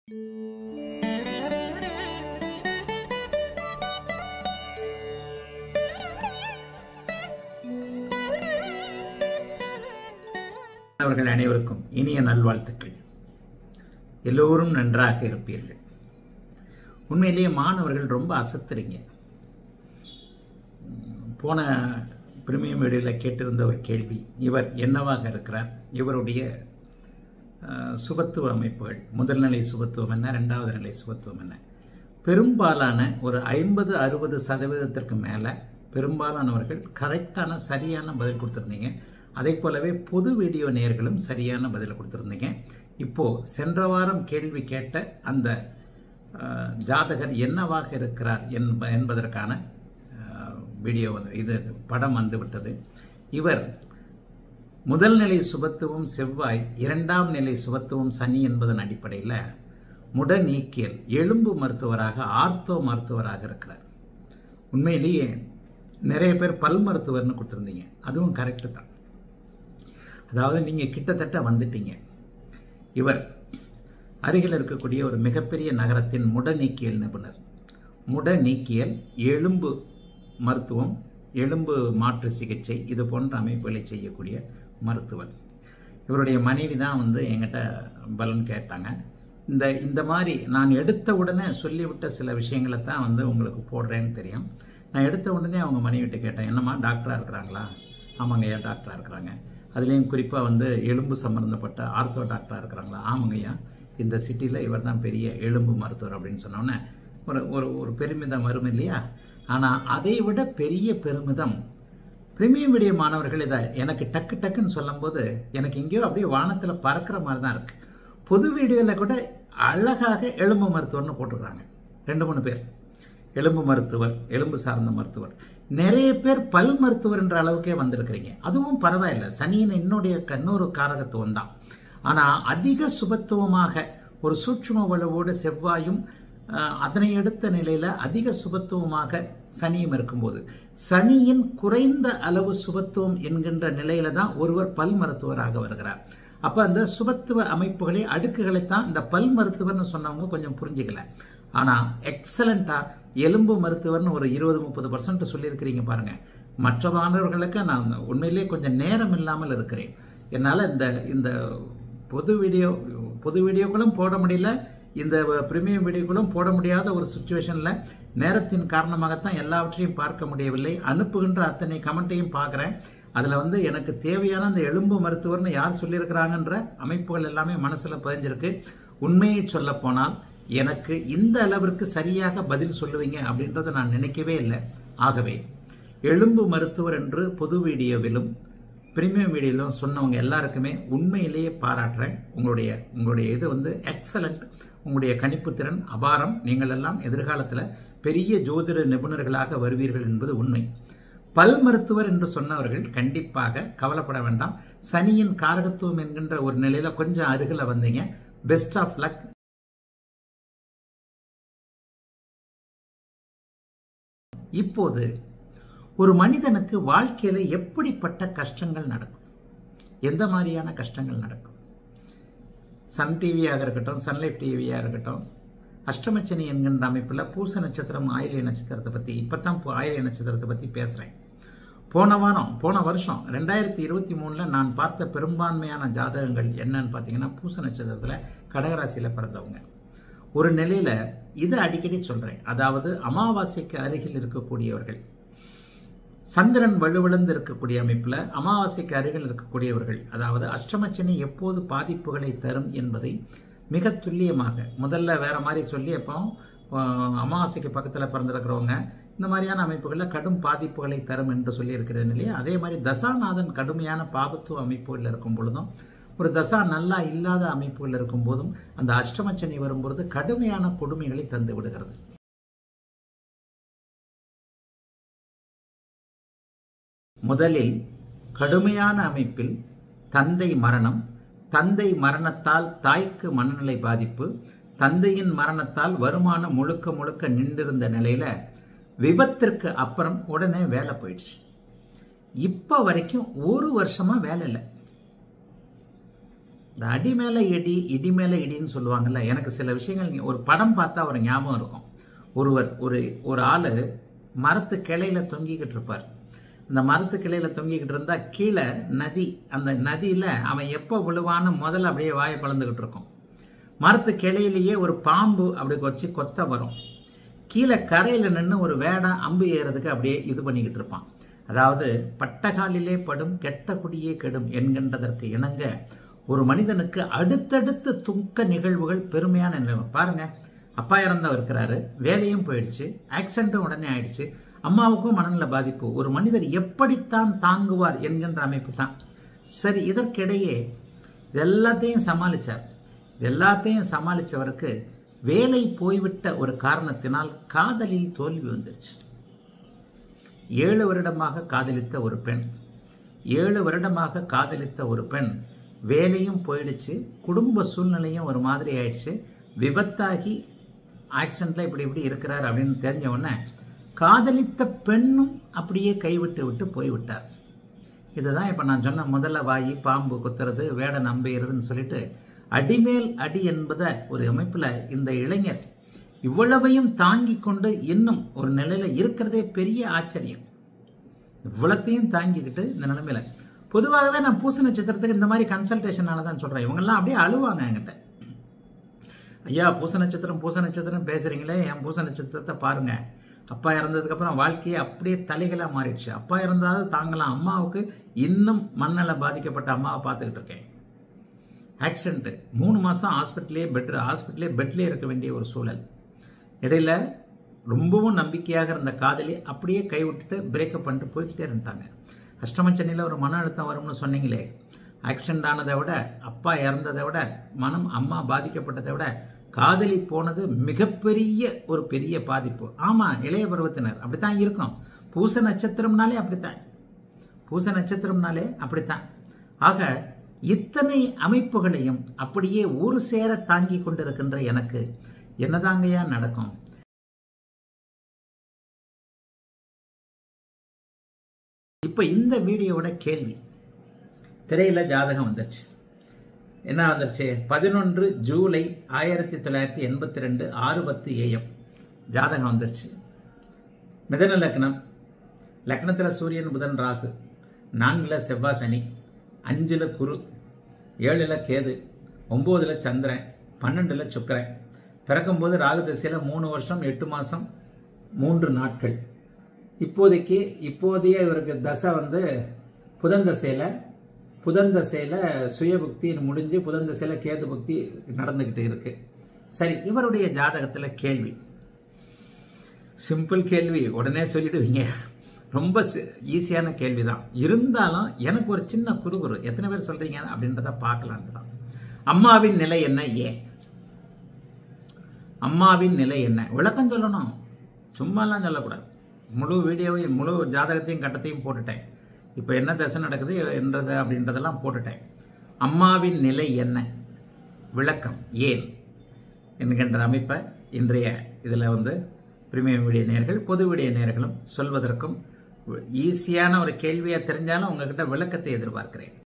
அவர்கள் அனைவருக்கும் இனிய நல்வாழ்த்துக்கள் எல்லோரும் நன்றாக இருப்பீர்கள் உண்மையிலேயே மாணவர்கள் ரொம்ப அசத்துறீங்க போன பிரிமியம் வீடியோவில் கேட்டிருந்த ஒரு கேள்வி இவர் என்னவாக இருக்கிறார் இவருடைய அஹ், சுபத்துவ அமைப்புகள் முதல் நிலை சுபத்துவம் என்ன ரெண்டாவது நிலை சுபத்துவம் என்ன பெரும்பாலான ஒரு ஐம்பது அறுபது சதவீதத்திற்கு மேலே பெரும்பாலானவர்கள் கரெக்டான சரியான பதில் கொடுத்துருந்தீங்க அதே போலவே பொது வீடியோ நேயர்களும் சரியான பதில் கொடுத்துருந்தீங்க இப்போது சென்ற வாரம் கேள்வி கேட்ட அந்த அஹ், ஜாதகர் என்னவாக இருக்கிறார் என்ப என்பதற்கான அஹ், வீடியோ வந்து இது படம் வந்து விட்டது இவர் முதல் நிலை சுபத்துவம் செவ்வாய் இரண்டாம் நிலை சுபத்துவம் சனி என்பதன் அடிப்படையில் முட நீக்கியல் எலும்பு மருத்துவராக ஆர்த்தோ மருத்துவராக இருக்கிறார் உண்மையிலேயே நிறைய பேர் பல் மருத்துவர்னு கொடுத்துருந்தீங்க அதுவும் கரெக்டு தான் அதாவது நீங்கள் கிட்டத்தட்ட வந்துட்டீங்க இவர் அருகில் இருக்கக்கூடிய ஒரு மிகப்பெரிய நகரத்தின் முட நீக்கியல் நிபுணர் முட நீக்கியல் எலும்பு மருத்துவம் எலும்பு மாற்று சிகிச்சை இது போன்ற அமைப்புகளை செய்யக்கூடிய மருத்துவர் இவருடைய மனைவி தான் வந்து என்கிட்ட பலன் கேட்டாங்க இந்த இந்த மாதிரி நான் எடுத்த உடனே சொல்லிவிட்ட சில விஷயங்களை தான் வந்து உங்களுக்கு போடுறேன்னு தெரியும் நான் எடுத்த உடனே அவங்க மனைவிட்ட கேட்டேன் என்னம்மா டாக்டராக இருக்கிறாங்களா ஆமாங்கய்யா டாக்டராக இருக்கிறாங்க அதுலேயும் குறிப்பாக வந்து எலும்பு சம்மந்தப்பட்ட ஆர்த்தோ டாக்டராக இருக்கிறாங்களா ஆமாங்கய்யா இந்த சிட்டியில் இவர் தான் பெரிய எலும்பு மருத்துவர் அப்படின்னு சொன்னோன்னே ஒரு ஒரு ஒரு பெருமிதம் வரும் இல்லையா ஆனால் அதை விட பெரிய பெருமிதம் பிரீமியம் மீடிய மாணவர்கள் இதை எனக்கு டக்கு டக்குன்னு சொல்லும்போது எனக்கு எங்கேயோ அப்படியே வானத்தில் பறக்கிற மாதிரி தான் இருக்குது பொது வீடியோவில் கூட அழகாக எலும்பு மருத்துவர்னு போட்டுருக்காங்க ரெண்டு மூணு பேர் எலும்பு மருத்துவர் எலும்பு சார்ந்த மருத்துவர் நிறைய பேர் பல் மருத்துவர் என்ற அளவுக்கே வந்திருக்கிறீங்க அதுவும் பரவாயில்லை சனியின் என்னுடைய இன்னொரு காரகத்துவம் தான் ஆனால் அதிக சுபத்துவமாக ஒரு சூட்சும வலுவோடு செவ்வாயும் அஹ், அதனை எடுத்த நிலையில் அதிக சுபத்துவமாக சனியும் இருக்கும்போது சனியின் குறைந்த அளவு சுபத்துவம் என்கின்ற நிலையில தான் ஒருவர் பல் மருத்துவராக வருகிறார் அப்போ அந்த சுபத்துவ அமைப்புகளை அடுக்குகளைத்தான் இந்த பல் மருத்துவர்னு சொன்னவங்க கொஞ்சம் புரிஞ்சுக்கல ஆனால் எக்ஸலண்ட்டாக எலும்பு மருத்துவர்னு ஒரு இருபது முப்பது பர்சன்ட் சொல்லியிருக்கிறீங்க பாருங்க மற்ற மாணவர்களுக்கு நான் உண்மையிலேயே கொஞ்சம் நேரம் இல்லாமல் இருக்கிறேன் என்னால் இந்த இந்த பொது வீடியோ பொது வீடியோக்களும் போட முடியல இந்த பிரீமியம் வீடியோக்களும் போட முடியாத ஒரு சுச்சுவேஷனில் நேரத்தின் காரணமாகத்தான் எல்லாவற்றையும் பார்க்க முடியவில்லை அனுப்புகின்ற அத்தனை கமெண்ட்டையும் பார்க்குறேன் அதில் வந்து எனக்கு தேவையான அந்த எலும்பு மருத்துவர்னு யார் சொல்லியிருக்கிறாங்கன்ற அமைப்புகள் எல்லாமே மனசில் பதிஞ்சிருக்கு உண்மையை சொல்லப்போனால் எனக்கு இந்த அளவிற்கு சரியாக பதில் சொல்லுவீங்க அப்படின்றத நான் நினைக்கவே இல்லை ஆகவே எலும்பு மருத்துவர் என்று பொது வீடியோவிலும் பிரீமியம் வீடியோவிலும் சொன்னவங்க எல்லாருக்குமே உண்மையிலேயே பாராட்டுறேன் உங்களுடைய உங்களுடைய இது வந்து எக்ஸலண்ட் உங்களுடைய கணிப்புத்திறன் அபாரம் நீங்கள் எல்லாம் எதிர்காலத்தில் பெரிய ஜோதிட நிபுணர்களாக வருவீர்கள் என்பது உண்மை பல் மருத்துவர் என்று சொன்னவர்கள் கண்டிப்பாக கவலைப்பட வேண்டாம் சனியின் காரகத்துவம் என்கின்ற ஒரு நிலையில கொஞ்சம் அருகில் வந்தீங்க பெஸ்ட் ஆஃப் லக் இப்போது ஒரு மனிதனுக்கு வாழ்க்கையில எப்படிப்பட்ட கஷ்டங்கள் நடக்கும் எந்த மாதிரியான கஷ்டங்கள் நடக்கும் சன் டிவியாக இருக்கட்டும் சன்லைஃப் டிவியாக இருக்கட்டும் அஷ்டமச்சனி என்கின்ற அமைப்பில் பூச நட்சத்திரம் ஆயிலிய நட்சத்திரத்தை பற்றி இப்போ தான் ஆயிலிய நட்சத்திரத்தை பற்றி பேசுகிறேன் போன வாரம் போன வருஷம் ரெண்டாயிரத்தி இருபத்தி மூணில் நான் பார்த்த பெரும்பான்மையான ஜாதகங்கள் என்னன்னு பார்த்தீங்கன்னா பூச நட்சத்திரத்தில் கடகராசியில் பிறந்தவங்க ஒரு நிலையில் இதை அடிக்கடி சொல்கிறேன் அதாவது அமாவாசைக்கு அருகில் இருக்கக்கூடியவர்கள் சந்திரன் வலுவிழந்து இருக்கக்கூடிய அமைப்பில் அமாவாசைக்கு அருகில் இருக்கக்கூடியவர்கள் அதாவது அஷ்டமச்சனி எப்போது பாதிப்புகளை தரும் என்பதை மிக துல்லியமாக முதல்ல வேற மாதிரி சொல்லி அப்போ அஹ், அமாவாசைக்கு பக்கத்தில் பிறந்திருக்கிறவங்க இந்த மாதிரியான அமைப்புகளில் கடும் பாதிப்புகளை தரும் என்று சொல்லியிருக்கிறேன் இல்லையா அதே மாதிரி தசாநாதன் கடுமையான பாபத்துவ அமைப்புகளில் இருக்கும் பொழுதும் ஒரு தசா நல்லா இல்லாத அமைப்புகள் இருக்கும் போதும் அந்த அஷ்டமச்சனி வரும்பொழுது கடுமையான கொடுமைகளை தந்து விடுகிறது முதலில் கடுமையான அமைப்பில் தந்தை மரணம் தந்தை மரணத்தால் தாய்க்கு மனநிலை பாதிப்பு தந்தையின் மரணத்தால் வருமானம் முழுக்க முழுக்க நின்றிருந்த நிலையில விபத்திற்கு அப்புறம் உடனே வேலை போயிடுச்சு இப்போ வரைக்கும் ஒரு வருஷமா வேலை இல்லை இந்த அடி மேலே இடி இடி மேலே இடின்னு சொல்லுவாங்கல்ல எனக்கு சில விஷயங்கள் நீ- ஒரு படம் பார்த்தா ஒரு ஞாபகம் இருக்கும் ஒருவர் ஒரு ஒரு ஆள் மரத்து கிளையில தொங்கிக்கிட்டு இருப்பார் அந்த மரத்து கிளையில தொங்கிக்கிட்டு இருந்தா கீழே நதி அந்த நதியில் அவன் எப்போ விழுவான்னு முதல்ல அப்படியே வாயை பழந்துக்கிட்டு இருக்கும் மரத்து கிளையிலேயே ஒரு பாம்பு அப்படி வச்சு கொத்த வரும் கீழே கரையில் நின்று ஒரு வேடை அம்பு ஏறதுக்கு அப்படியே இது பண்ணிக்கிட்டு இருப்பான் அதாவது பட்டகாலிலே படும் கெட்ட குடியே கெடும் என்கின்றதற்கு இணங்க ஒரு மனிதனுக்கு அடுத்தடுத்து துக்க நிகழ்வுகள் பெருமையான நிகழ்வு பாருங்க அப்பா இறந்தவர் இருக்கிறாரு வேலையும் போயிடுச்சு ஆக்சிடென்ட்டும் உடனே ஆயிடுச்சு அம்மாவுக்கும் மனநல பாதிப்பு ஒரு மனிதர் எப்படித்தான் தாங்குவார் என்கின்ற அமைப்பு தான் சரி இதற்கிடையே இது எல்லாத்தையும் சமாளிச்சார் இது எல்லாத்தையும் சமாளித்தவருக்கு வேலை போய்விட்ட ஒரு காரணத்தினால் காதலில் தோல்வி வந்துருச்சு ஏழு வருடமாக காதலித்த ஒரு பெண் ஏழு வருடமாக காதலித்த ஒரு பெண் வேலையும் போயிடுச்சு குடும்ப சூழ்நிலையும் ஒரு மாதிரி ஆயிடுச்சு விபத்தாகி ஆக்சிடெண்ட்டில் இப்படி இப்படி இருக்கிறார் அப்படின்னு தெரிஞ்ச உடனே காதலித்த பெண்ணும் அப்படியே கைவிட்டு விட்டு போய்விட்டார் இதுதான் இப்போ நான் சொன்ன முதல்ல வாயி பாம்பு குத்துறது வேடை நம்புகிறதுன்னு சொல்லிட்டு அடிமேல் அடி என்பதை ஒரு அமைப்பில் இந்த இளைஞர் இவ்வளவையும் தாங்கி கொண்டு இன்னும் ஒரு நிலையில இருக்கிறதே பெரிய ஆச்சரியம் இவ்வளத்தையும் தாங்கிக்கிட்டு இந்த நிலைமையில பொதுவாகவே நான் பூச நட்சத்திரத்துக்கு இந்த மாதிரி கன்சல்டேஷனால தான் சொல்கிறேன் இவங்கெல்லாம் அப்படியே அழுவாங்க என்கிட்ட ஐயா பூச நட்சத்திரம் பூச நட்சத்திரம் பேசுகிறீங்களே என் பூச நட்சத்திரத்தை பாருங்க அப்பா இறந்ததுக்கப்புறம் வாழ்க்கையே அப்படியே தலைகளாக மாறிடுச்சு அப்பா இறந்தாலும் தாங்கலாம் அம்மாவுக்கு இன்னும் மண்ணல பாதிக்கப்பட்ட அம்மாவை பார்த்துக்கிட்டு இருக்கேன் ஆக்சிடென்ட்டு மூணு மாதம் ஹாஸ்பிட்டலே பெட் ஹாஸ்பிட்டலே பெட்லேயே இருக்க வேண்டிய ஒரு சூழல் இடையில ரொம்பவும் நம்பிக்கையாக இருந்த காதலி அப்படியே கைவிட்டுட்டு பிரேக்கப் பண்ணிட்டு போய்கிட்டே இருந்துட்டாங்க அஷ்டமச்சனியில் ஒரு மன அழுத்தம் வரும்னு சொன்னீங்களே ஆக்சிடென்ட் ஆனதை விட அப்பா இறந்ததை விட மனம் அம்மா பாதிக்கப்பட்டதை விட காதலி போனது மிகப்பெரிய ஒரு பெரிய பாதிப்பு ஆமாம் இளைய பருவத்தினர் அப்படித்தான் இருக்கும் பூச நட்சத்திரம்னாலே அப்படித்தான் பூச நட்சத்திரம்னாலே அப்படித்தான் ஆக இத்தனை அமைப்புகளையும் அப்படியே ஒரு சேர தாங்கி கொண்டிருக்கின்ற எனக்கு என்னதாங்கய்யா நடக்கும் இப்போ இந்த வீடியோவோட கேள்வி திரையில ஜாதகம் வந்துருச்சு என்ன வந்துருச்சு பதினொன்று ஜூலை ஆயிரத்தி தொள்ளாயிரத்தி எண்பத்தி ரெண்டு ஆறு பத்து ஏஎம் ஜாதகம் வந்துருச்சு மிதன லக்னம் லக்னத்தில் சூரியன் புதன் ராகு நான்கில் செவ்வாய் சனி அஞ்சில் குரு ஏழில் கேது ஒம்போதில் சந்திரன் பன்னெண்டில் சுக்கிரன் பிறக்கும்போது ராகு திசையில் மூணு வருஷம் எட்டு மாதம் மூன்று நாட்கள் இப்போதைக்கு இப்போதைய இவருக்கு தசை வந்து புதன் தசையில் புதன் தசையில் சுயபுக்தி முடிஞ்சு புதன் தசையில் கேது புக்தி நடந்துக்கிட்டு இருக்கு சரி இவருடைய ஜாதகத்தில் கேள்வி சிம்பிள் கேள்வி உடனே சொல்லிடுவீங்க ரொம்ப ஈஸியான கேள்வி தான் இருந்தாலும் எனக்கு ஒரு சின்ன குறுகுறு எத்தனை பேர் சொல்றீங்க அப்படின்றத பார்க்கலான்ட்டு தான் அம்மாவின் நிலை என்ன ஏன் அம்மாவின் நிலை என்ன விளக்கம் சொல்லணும் சும்மாலாம் சொல்லக்கூடாது முழு வீடியோவையும் முழு ஜாதகத்தையும் கட்டத்தையும் போட்டுட்டேன் இப்போ என்ன தசை நடக்குது என்றது அப்படின்றதெல்லாம் போட்டுட்டேன் அம்மாவின் நிலை என்ன விளக்கம் ஏன் என்கின்ற அமைப்பை இன்றைய இதில் வந்து பிரீமியம் வீடியோ நேர்கள் பொது வீடியோ நேர்களும் சொல்வதற்கும் ஈஸியான ஒரு கேள்வியாக தெரிஞ்சாலும் உங்ககிட்ட விளக்கத்தை எதிர்பார்க்கிறேன்